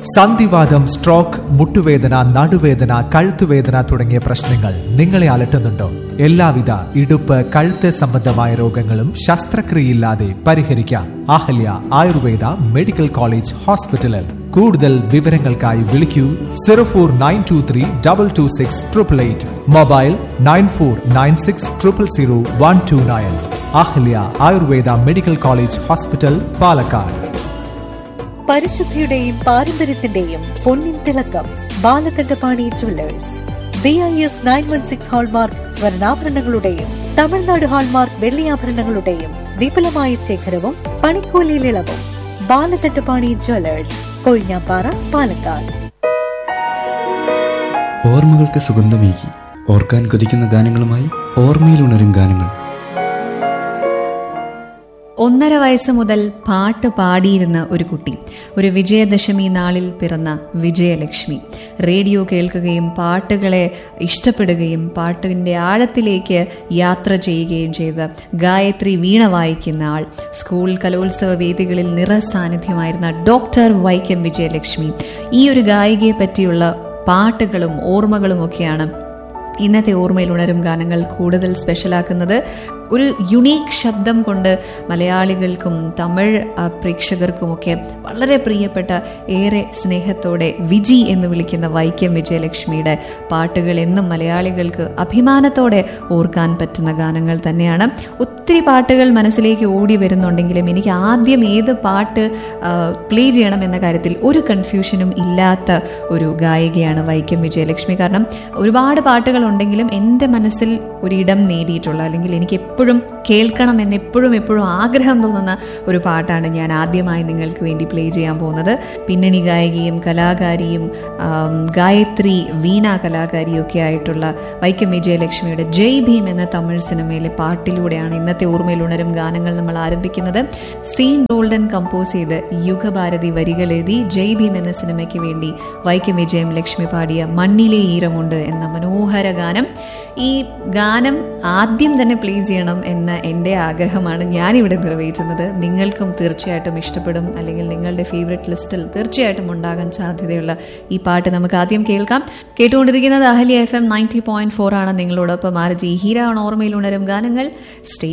സന്ധിവാദം സ്ട്രോക്ക് മുട്ടുവേദന നടുവേദന കഴുത്തുവേദന തുടങ്ങിയ പ്രശ്നങ്ങൾ നിങ്ങളെ അലട്ടുന്നുണ്ടോ എല്ലാവിധ ഇടുപ്പ് കഴുത്ത് സംബന്ധമായ രോഗങ്ങളും ശസ്ത്രക്രിയയില്ലാതെ പരിഹരിക്കാം അഹല്യ ആയുർവേദ മെഡിക്കൽ കോളേജ് ഹോസ്പിറ്റലിൽ കൂടുതൽ വിവരങ്ങൾക്കായി വിളിക്കൂ zero four nine two three double two six triple eight mobile nine four nine six triple zero one two nine Ahalya Ayurveda medical college hospital Palakkad പരിശുദ്ധിയുടെയും പാരമ്പര്യത്തിന്റെയും പൊന്നിൻ തിളക്കം Balakandapani jewellers B I S nine one six hallmark സ്വർണ്ണാഭരണങ്ങളുടെയും Tamil Nadu hallmark വെള്ളിയാഭരണങ്ങളുടെയും വിപുലമായ ശേഖരവും പണിക്കൂലിയിൽ ഇളവും ബാലകണ്ഠപാണി ജ്വല്ലേഴ്സ് കൊഴിഞ്ഞാപ്പാറ പാലക്കാട് ഓർമ്മകൾക്ക് സുഗന്ധമേകി ഓർക്കാൻ കൊതിക്കുന്ന ഗാനങ്ങളുമായി ഓർമ്മയിലുണരും ഗാനങ്ങൾ ഒന്നര വയസ്സ് മുതൽ പാട്ട് പാടിയിരുന്ന ഒരു കുട്ടി ഒരു വിജയദശമി നാളിൽ പിറന്ന വിജയലക്ഷ്മി റേഡിയോ കേൾക്കുകയും പാട്ടുകളെ ഇഷ്ടപ്പെടുകയും പാട്ടിൻ്റെ ആഴത്തിലേക്ക് യാത്ര ചെയ്യുകയും ചെയ്ത ഗായത്രി വീണ വായിക്കുന്ന ആൾ സ്കൂൾ കലോത്സവ വേദികളിൽ നിറസാന്നിധ്യമായിരുന്ന ഡോക്ടർ വൈക്കം വിജയലക്ഷ്മി ഈ ഒരു ഗായികയെ പറ്റിയുള്ള പാട്ടുകളും ഓർമ്മകളും ഒക്കെയാണ് ഇന്നത്തെ ഓർമ്മയിൽ ഉണരും ഗാനങ്ങൾ കൂടുതൽ സ്പെഷ്യലാക്കുന്നത് ഒരു യുണീക്ക് ശബ്ദം കൊണ്ട് മലയാളികൾക്കും തമിഴ് ആ, പ്രേക്ഷകർക്കുമൊക്കെ വളരെ പ്രിയപ്പെട്ട ഏറെ സ്നേഹത്തോടെ വിജി എന്ന് വിളിക്കുന്ന വൈക്കം വിജയലക്ഷ്മിയുടെ പാട്ടുകൾ എന്നും മലയാളികൾക്ക് അഭിമാനത്തോടെ ഓർക്കാൻ പറ്റുന്ന ഗാനങ്ങൾ തന്നെയാണ് ഒത്തിരി പാട്ടുകൾ മനസ്സിലേക്ക് ഓടി വരുന്നുണ്ടെങ്കിലും എനിക്ക് ആദ്യം ഏത് പാട്ട് പ്ലേ ചെയ്യണം എന്ന കാര്യത്തിൽ ഒരു കൺഫ്യൂഷനും ഇല്ലാത്ത ഒരു ഗായികയാണ് വൈക്കം വിജയലക്ഷ്മി കാരണം ഒരുപാട് പാട്ടുകൾ ഉണ്ടെങ്കിലും എൻ്റെ മനസ്സിൽ ഒരിടം നേടിയിട്ടുള്ള അല്ലെങ്കിൽ എനിക്ക് എപ്പോഴും കേൾക്കണം എന്ന് എപ്പോഴും എപ്പോഴും ആഗ്രഹം തോന്നുന്ന ഒരു പാട്ടാണ് ഞാൻ ആദ്യമായി നിങ്ങൾക്ക് വേണ്ടി പ്ലേ ചെയ്യാൻ പോകുന്നത് പിന്നണി ഗായികയും കലാകാരിയും ആം, ഗായത്രി വീണ കലാകാരിയും ഒക്കെ ആയിട്ടുള്ള വൈക്കം വിജയലക്ഷ്മിയുടെ ജയ് ഭീം എന്ന തമിഴ് സിനിമയിലെ പാട്ടിലൂടെയാണ് ഇന്നത്തെ ഓർമ്മയിൽ ഉണരും ഗാനങ്ങൾ നമ്മൾ ആരംഭിക്കുന്നത് സീൻ ഗോൾഡൻ കമ്പോസ് ചെയ്ത് യുഗഭാരതി വരികൾ എഴുതി ജയ് ഭീം എന്ന സിനിമയ്ക്ക് വേണ്ടി വൈക്കം വിജയം ലക്ഷ്മി പാടിയ മണ്ണിലെ ഈരമുണ്ട് എന്ന മനോഹര ഗാനം ഈ ഗാനം ആദ്യം തന്നെ പ്ലേ ചെയ്യണം എന്ന എൻ്റെ ആഗ്രഹമാണ് ഞാനിവിടെ നിറവേറ്റുന്നത് നിങ്ങൾക്കും തീർച്ചയായിട്ടും ഇഷ്ടപ്പെടും അല്ലെങ്കിൽ നിങ്ങളുടെ ഫേവറേറ്റ് ലിസ്റ്റിൽ തീർച്ചയായിട്ടും ഉണ്ടാകാൻ സാധ്യതയുള്ള ഈ പാട്ട് നമുക്ക് ആദ്യം കേൾക്കാം കേട്ടുകൊണ്ടിരിക്കുന്നത് Ahalya F M ninety point four ആണ് നിങ്ങളോടൊപ്പം ആർജി ഹീര ഓൺ ഓർമ്മയിൽ ഉണരും ഗാനങ്ങൾ സ്റ്റേ